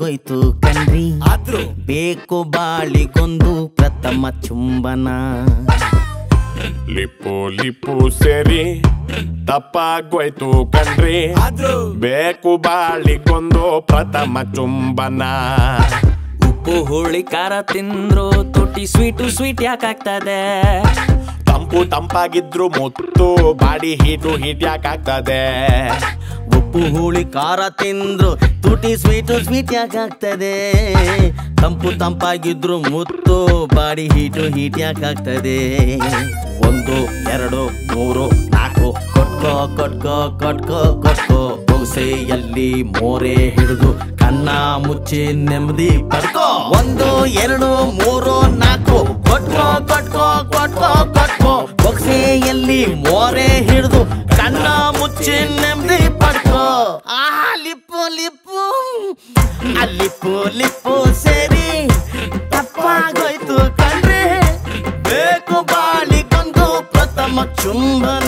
ತಪ್ಪಾಗೋಯ್ತು ಕಣ್ರಿ ಆದ್ರೂ ಬೇಕು ಬಾಳಿಗೊಂದು ಪ್ರಥಮ ಚುಂಬನ ಲಿಪ್ಪು ಲಿಪ್ಪು ಸೇರಿ ತಪ್ಪಾಗೋಯ್ತು ಕಣ್ರಿ ಆದ್ರೂ ಬೇಕು ಬಾಳಿಗೊಂದು ಪ್ರಥಮ ಚುಂಬನ ಉಪ್ಪು ಹುಳಿ ಖಾರ ತಿಂದ್ರು ತುಟಿ ಸ್ವೀಟು ಸ್ವೀಟ್ ಯಾಕಾಗ್ತದೆ ತಂಪು ತಂಪಾಗಿದ್ರು ಮುತ್ತು ಬಾಡಿ ಹೀಟು ಹೀಟ್ ಯಾಕಾಗ್ತದೆ ಉಪ್ಪು ಹುಳಿ ಖಾರ ತಿಂದ್ರು ತುಟಿ ಸ್ವೀಟು ಸ್ವೀಟ್ ಯಾಕಾಗ್ತದೆ ತಂಪು ತಂಪಾಗಿದ್ರು ಮುತ್ತು ಬಾಡಿ ಹೀಟು ಹೀಟ್ ಯಾಕಾಗ್ತದೆ ಒಂದು ಎರಡು ಮೂರು ನಾಲ್ಕು ಕೊಟ್ಕೋ ಕೊಟ್ಕೋ ಕೊಟ್ಕೋ ಕೊಟ್ಕೋ ಬೊಗಸೆಯಲ್ಲಿ ಮೋರೆ ಹಿಡಿದು ಕನ್ನ ಮುಚ್ಚಿ ನೆಮ್ಮದಿ ಪಡ್ಕೋ ಒಂದು ಎರಡು ಮೂರು ನಾಲ್ಕು ಕೊಟ್ಕೋ ಕೊಟ್ಕೋ ಕೊಟ್ಕೋ ಕೊಟ್ಕೋ ಬೊಗಸೆಯಲ್ಲಿ ಮೋರೆ ಹಿಡಿದು ಕನ್ನ ಮುಚ್ಚಿ ನೆಮ್ಮದಿ ಪಡ್ಕೋ ಆ ಲಿಪ್ಪು ಲಿಪ್ಪು ಆ ಲಿಪ್ಪು ಲಿಪ್ಪು ಸೇರಿ ತಪ್ಪಾಗೋಯ್ತು ಕಣ್ರಿ ಬೇಕು ಬಾಳಿಗೊಂದು ಪ್ರಥಮ ಚುಂಬನ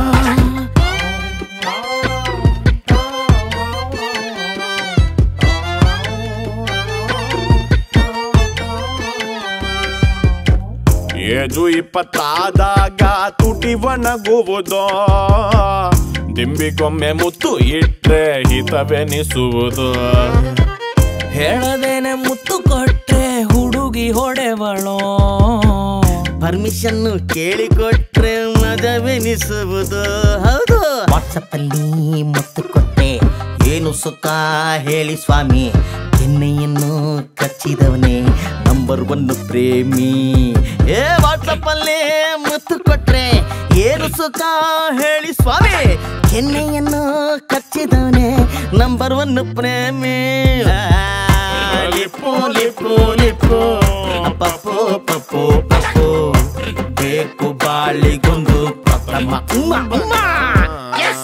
ಏಜು ಇಪ್ಪತ್ತಾದಾಗ ತುಟಿ ಒಣಗುವುದು ದಿಂಬಿಗೊಮ್ಮೆ ಮುತ್ತು ಇಟ್ರೆ ಹಿತವೆನಿಸುವುದು ಹೇಳದೇನೆ ಮುತ್ತು ಕೊಟ್ರೆ ಹುಡುಗಿ ಹೊಡೆವಳೋ ಪರ್ಮಿಷನ್ ಕೇಳಿಕೊಟ್ರೆ ಮಜವೆನಿಸುವುದು ಹೌದು ವಾಟ್ಸಪ್ ಅಲ್ಲಿ ಮುತ್ತು ಕೊಟ್ಟೆ ಏನು ಸುಖ ಹೇಳಿ ಸ್ವಾಮಿ ಎಣ್ಣೆಯನ್ನು ಕಚ್ಚಿದವನೇ ನಂಬರ್ ಒನ್ ಪ್ರೇಮಿ ಏ ವಾಟ್ಸಪ್ ಅಲ್ಲಿ ಮುತ್ತು ಕೊಟ್ರೆ ಏನು ಸುಖ ಹೇಳಿ ಸ್ವಾಮಿ ಕೆನ್ನೆಯನ್ನು ಕಚ್ಚಿದವನೇ ನಂಬರ್ ಒನ್ ಪ್ರೇಮಿ ಆ, ಲಿಪ್ಪು ಲಿಪ್ಪು ಲಿಪ್ಪು ಪಪ್ಪು ಪಪ್ಪು ಪಪ್ಪು ಬೇಕು ಬಾಳಿಗೊಂದು ಪ್ರಥಮ ಉಮ್ಮ, ಉಮ್ಮ. Yes!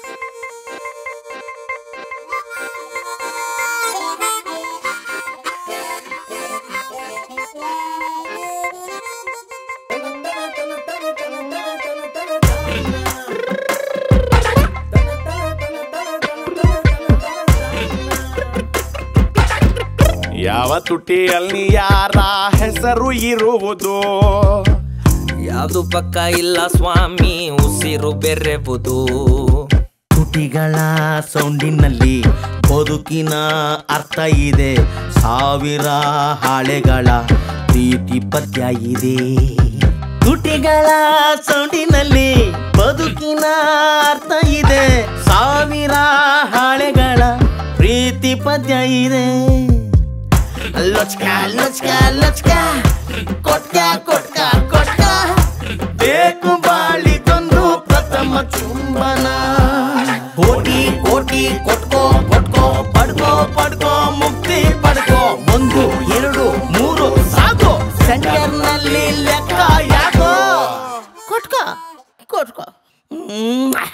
ಯಾವ ತುಟಿಯಲ್ಲಿ ಯಾರ ಹೆಸರು ಇರುವುದು ಯಾವ್ದು ಪಕ್ಕ ಇಲ್ಲ ಸ್ವಾಮಿ ಉಸಿರು ಬೆರೆವುದು ತುಟಿಗಳ ಸೌಂಡಿನಲ್ಲಿ ಬದುಕಿನ ಅರ್ಥ ಇದೆ ಸಾವಿರ ಹಾಳೆಗಳ ಪ್ರೀತಿ ಪದ್ಯ ಇದೆ ತುಟಿಗಳ ಸೌಂಡಿನಲ್ಲಿ ಬದುಕಿನ ಅರ್ಥ ಇದೆ ಸಾವಿರ ಹಾಳೆಗಳ ಪ್ರೀತಿ ಪದ್ಯ ಇದೆ ಲೊಚ್ಕ ಲೊಚ್ಕ ಲೊಚ್ಕ ಕೊಟ್ಕ ಕೊಟ್ಕ ಕೊಟ್ಕ ಬೇಕು ಬಾಳಿಗೊಂದು ಪ್ರಥಮ ಚುಂಬನ ಕೋಟಿ ಕೋಟಿ ಕೊಟ್ಕೋ ಕೊಟ್ಕೋ ಪಡ್ಕೋ ಪಡ್ಕೋ ಮುಕ್ತಿ ಪಡ್ಕೋ ಒಂದು ಎರಡು ಮೂರು ಸಾಕು ಸೆಂಟರ್ನಲ್ಲಿ ಲೆಕ್ಕ ಯಾಕೋ ಕೊಟ್ಕೋ ಕೊಟ್ಕೋ ಹ್ಮ್